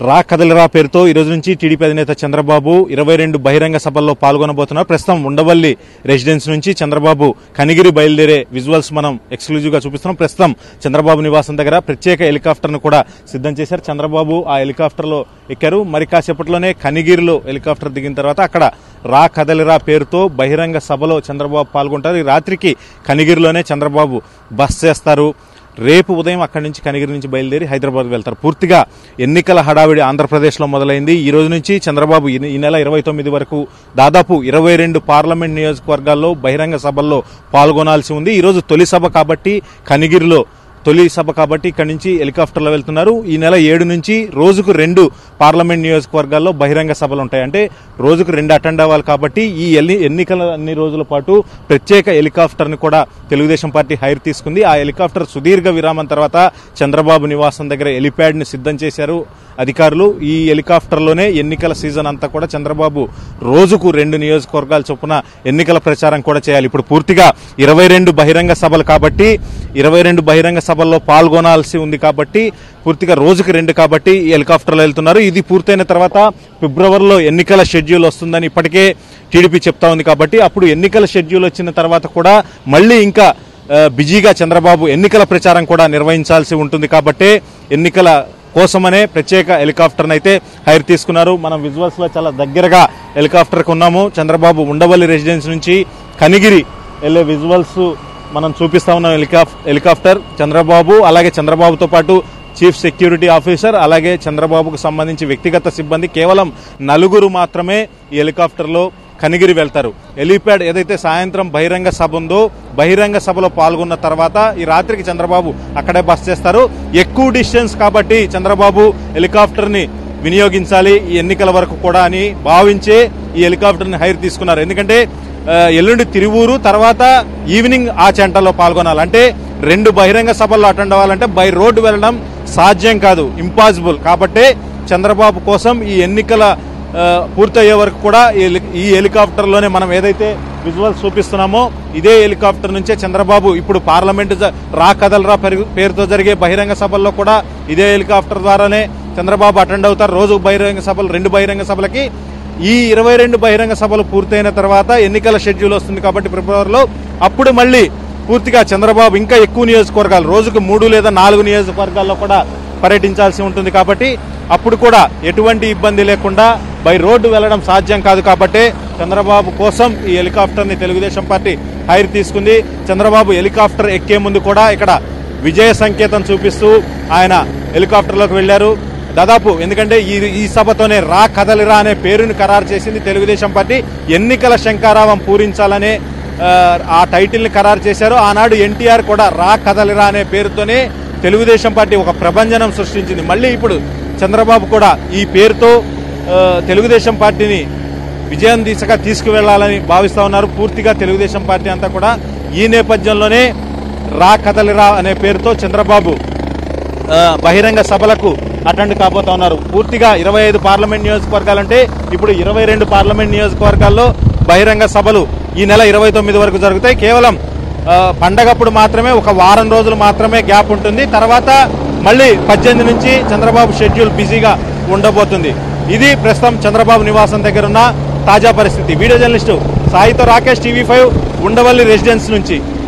రా కదలిరా పేరుతో ఈ రోజు నుంచి టీడీపీ అధినేత చంద్రబాబు ఇరవై రెండు బహిరంగ సభల్లో పాల్గొనబోతున్నారు ప్రస్తుతం ఉండవల్లి రెసిడెన్స్ నుంచి చంద్రబాబు కనిగిరి బయలుదేరే విజువల్స్ మనం ఎక్స్క్లూజివ్ గా చూపిస్తున్నాం ప్రస్తుతం చంద్రబాబు నివాసం దగ్గర ప్రత్యేక హెలికాప్టర్ ను కూడా సిద్ధం చేశారు చంద్రబాబు ఆ హెలికాప్టర్ లో ఎక్కారు మరి కాసేపట్లోనే కనిగిరిలో హెలికాప్టర్ దిగిన తర్వాత అక్కడ రా కదలిరా పేరుతో బహిరంగ సభలో చంద్రబాబు పాల్గొంటారు ఈ రాత్రికి కనిగిరిలోనే చంద్రబాబు బస్ చేస్తారు రేపు ఉదయం అక్కడి నుంచి కనిగిరి నుంచి బయలుదేరి హైదరాబాద్ వెళ్తారు పూర్తిగా ఎన్నికల హడావిడి ఆంధ్రప్రదేశ్లో మొదలైంది ఈ రోజు నుంచి చంద్రబాబు ఈ ఈ నెల ఇరవై తొమ్మిది వరకు దాదాపు ఇరవై రెండు పార్లమెంట్ నియోజకవర్గాల్లో బహిరంగ సభల్లో పాల్గొనాల్సి ఉంది ఈ రోజు తొలి సభ కాబట్టి కనిగిరిలో తొలి సభ కాబట్టి ఇక్కడి నుంచి హెలికాప్టర్లో వెళ్తున్నారు ఈ నెల ఏడు నుంచి రోజుకు రెండు పార్లమెంట్ నియోజకవర్గాల్లో బహిరంగ సభలు ఉంటాయి అంటే రోజుకు రెండు అటెండ్ అవ్వాలి కాబట్టి ఈ ఎన్ని ఎన్నికల అన్ని రోజుల పాటు ప్రత్యేక హెలికాప్టర్ని కూడా తెలుగుదేశం పార్టీ హైర్ తీసుకుంది ఆ హెలికాప్టర్ సుదీర్ఘ విరామం తర్వాత చంద్రబాబు నివాసం దగ్గర హెలిప్యాడ్ ని సిద్ధం చేశారు అధికారులు ఈ హెలికాప్టర్లోనే ఎన్నికల సీజన్ అంతా కూడా చంద్రబాబు రోజుకు రెండు నియోజకవర్గాల చొప్పున ఎన్నికల ప్రచారం కూడా చేయాలి ఇప్పుడు పూర్తిగా ఇరవై రెండు బహిరంగ సభలు కాబట్టి ఇరవై రెండు బహిరంగ సభల్లో పాల్గొనాల్సి ఉంది కాబట్టి పూర్తిగా రోజుకు రెండు కాబట్టి ఈ హెలికాప్టర్లో వెళ్తున్నారు ఇది పూర్తయిన తర్వాత ఫిబ్రవరిలో ఎన్నికల షెడ్యూల్ వస్తుందని ఇప్పటికే టీడీపీ చెప్తా ఉంది కాబట్టి అప్పుడు ఎన్నికల షెడ్యూల్ వచ్చిన తర్వాత కూడా మళ్ళీ ఇంకా ఆ, బిజీగా చంద్రబాబు ఎన్నికల ప్రచారం కూడా నిర్వహించాల్సి ఉంటుంది కాబట్టి ఎన్నికల కోసమనే ప్రత్యేక హెలికాప్టర్ అయితే హైర్ తీసుకున్నారు మనం విజువల్స్ లో చాలా దగ్గరగా హెలికాప్టర్ ఉన్నాము చంద్రబాబు ఉండవల్లి రెసిడెన్స్ నుంచి కనిగిరి వెళ్ళే విజువల్స్ మనం చూపిస్తా ఉన్నాం హెలికాప్ హెలికాప్టర్ చంద్రబాబు అలాగే చంద్రబాబుతో పాటు చీఫ్ సెక్యూరిటీ ఆఫీసర్ అలాగే చంద్రబాబుకు సంబంధించి వ్యక్తిగత సిబ్బంది కేవలం నలుగురు మాత్రమే ఈ హెలికాప్టర్లో కనిగిరి వెళ్తారు హెలీప్యాడ్ ఏదైతే సాయంత్రం బహిరంగ సభ ఉందో బహిరంగ సభలో పాల్గొన్న తర్వాత ఈ రాత్రికి చంద్రబాబు అక్కడే బస్ చేస్తారు ఎక్కువ డిస్టెన్స్ కాబట్టి చంద్రబాబు హెలికాప్టర్ ని వినియోగించాలి ఈ ఎన్నికల వరకు కూడా అని భావించే ఈ హెలికాప్టర్ ని హైర్ తీసుకున్నారు ఎందుకంటే ఆ, ఎల్లుండి తిరువూరు తర్వాత ఈవినింగ్ ఆ చెంటలో పాల్గొనాలి అంటే రెండు బహిరంగ సభల్లో అటెండ్ అవ్వాలంటే బై రోడ్డు వెళ్ళడం సాధ్యం కాదు ఇంపాసిబుల్ కాబట్టే చంద్రబాబు కోసం ఈ ఎన్నికల ఆ, పూర్తయ్యే వరకు కూడా ఈ హెలి- ఈ హెలికాప్టర్లోనే మనం ఏదైతే విజువల్స్ చూపిస్తున్నామో ఇదే హెలికాప్టర్ నుంచే చంద్రబాబు ఇప్పుడు పార్లమెంటు జ- రా కదలరా పెరుగు- పేరుతో జరిగే బహిరంగ సభల్లో కూడా ఇదే హెలికాప్టర్ ద్వారానే చంద్రబాబు అటెండ్ అవుతారు రోజు బహిరంగ సభలు రెండు బహిరంగ సభలకి ఈ ఇరవై రెండు బహిరంగ సభలు పూర్తయిన తర్వాత ఎన్నికల షెడ్యూల్ వస్తుంది కాబట్టి ఫిబ్రవరిలో అప్పుడు మళ్ళీ పూర్తిగా చంద్రబాబు ఇంకా ఎక్కువ నియోజకవర్గాలు రోజుకు మూడు లేదా నాలుగు నియోజకవర్గాల్లో కూడా పర్యటించాల్సి ఉంటుంది కాబట్టి అప్పుడు కూడా ఎటువంటి ఇబ్బంది లేకుండా బై రోడ్డు వెళ్లడం సాధ్యం కాదు కాబట్టి చంద్రబాబు కోసం ఈ హెలికాప్టర్ ని తెలుగుదేశం పార్టీ హైర్ తీసుకుంది చంద్రబాబు హెలికాప్టర్ ఎక్కే ముందు కూడా ఇక్కడ విజయ సంకేతం చూపిస్తూ ఆయన హెలికాప్టర్లోకి వెళ్లారు దాదాపు ఎందుకంటే ఈ ఈ సభతోనే రా కదలిరా అనే పేరును ఖరారు చేసింది తెలుగుదేశం పార్టీ ఎన్నికల శంకారావం పూరించాలనే ఆ, ఆ టైటిల్ ని ఖరారు చేశారు ఆనాడు ఎన్టీఆర్ కూడా రా కదలిరా అనే పేరుతోనే తెలుగుదేశం పార్టీ ఒక ప్రభంజనం సృష్టించింది మళ్ళీ ఇప్పుడు చంద్రబాబు కూడా ఈ పేరుతో ఆ, తెలుగుదేశం పార్టీని విజయం దిశగా తీసుకువెళ్లాలని భావిస్తా ఉన్నారు పూర్తిగా తెలుగుదేశం పార్టీ అంతా కూడా ఈ నేపథ్యంలోనే రా కదలిరా అనే పేరుతో చంద్రబాబు ఆ, బహిరంగ సభలకు అటెండ్ కాబోతా ఉన్నారు పూర్తిగా ఇరవై ఐదు పార్లమెంట్ నియోజకవర్గాలంటే ఇప్పుడు ఇరవై రెండు పార్లమెంట్ నియోజకవర్గాల్లో బహిరంగ సభలు ఈ నెల ఇరవై తొమ్మిది వరకు జరుగుతాయి కేవలం ఆ, పండగప్పుడు మాత్రమే ఒక వారం రోజులు మాత్రమే గ్యాప్ ఉంటుంది తర్వాత మళ్ళీ పద్దెనిమిది నుంచి చంద్రబాబు షెడ్యూల్ బిజీగా ఉండబోతుంది ఇది ప్రస్తుతం చంద్రబాబు నివాసం దగ్గర ఉన్న తాజా పరిస్థితి వీడియో జర్నలిస్టు సాయితో Rakesh TV five Undavalli residence నుంచి